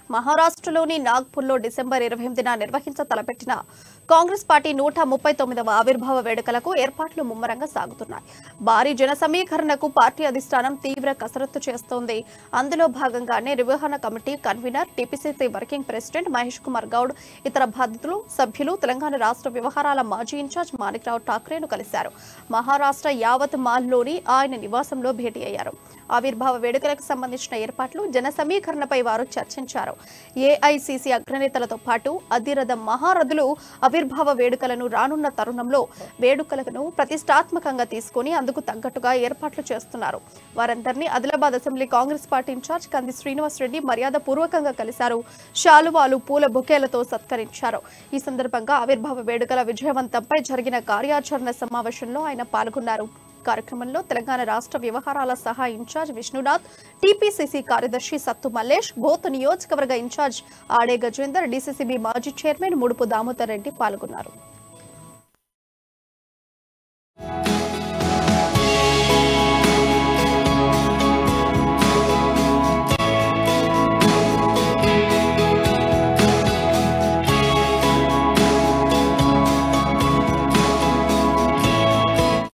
మహారాష్ట్రలోని నాగ్పూర్లో డిసెంబర్ ఇరవై ఎనిమిదిన నిర్వహించ తలపెట్టిన కాంగ్రెస్ పార్టీ నూట ముప్పై తొమ్మిదవ ఆవిర్భావ వేడుకలకు ఏర్పాట్లు ముమ్మరంగా సాగుతున్నాయి భారీ జన సమీకరణకు పార్టీ అధిష్టానం తీవ్ర కసరత్తు చేస్తోంది అందులో భాగంగానే నిర్వహణ committee convener TPCC working president Mahesh Kumar Goud ఇతర బాధితులు సభ్యులు తెలంగాణ రాష్ట్ర వ్యవహారాల మాజీ ఇన్ఛార్జ్ మాణిక్రావు ఠాక్రేను కలిశారు మహారాష్ట్ర యావత్ మాల్లోని ఆయన నివాసంలో భేటీ అయ్యారు ఆవిర్భావ వేడుకలకు సంబంధించిన ఏర్పాట్లు జన సమీకరణపై వారు చర్చించారు ఏఐసిసి అగ్రనేతలతో పాటు అధిరథ మహారథులు ఆవిర్భావ వేడుకలను రానున్న తరుణంలో వేడుకలను ప్రతిష్టాత్మకంగా తీసుకొని అందుకు తగ్గట్టుగా ఏర్పాట్లు చేస్తున్నారు వారందరినీ Adilabad assembly Congress party incharge Kandi Srinivas Reddy మర్యాద పూర్వకంగా కలిశారు శాలువాలు పూల బొకేలతో సత్కరించారు ఈ సందర్భంగా ఆవిర్భావ వేడుకల విజయవంతంపై జరిగిన కార్యాచరణ సమావేశంలో ఆయన పాల్గొన్నారు కార్యక్రమంలో తెలంగాణ రాష్ట్ర వ్యవహారాల సహా ఇన్ఛార్జ్ విష్ణునాథ్ టీపీసీసీ కార్యదర్శి సత్తు మల్లేష్ బోత్ నియోజకవర్గ ఇన్ఛార్జ్ ఆడే గజేందర్ డీసీసీబీ మాజీ చైర్మన్ ముడుపు దామోదర్ రెడ్డి పాల్గొన్నారు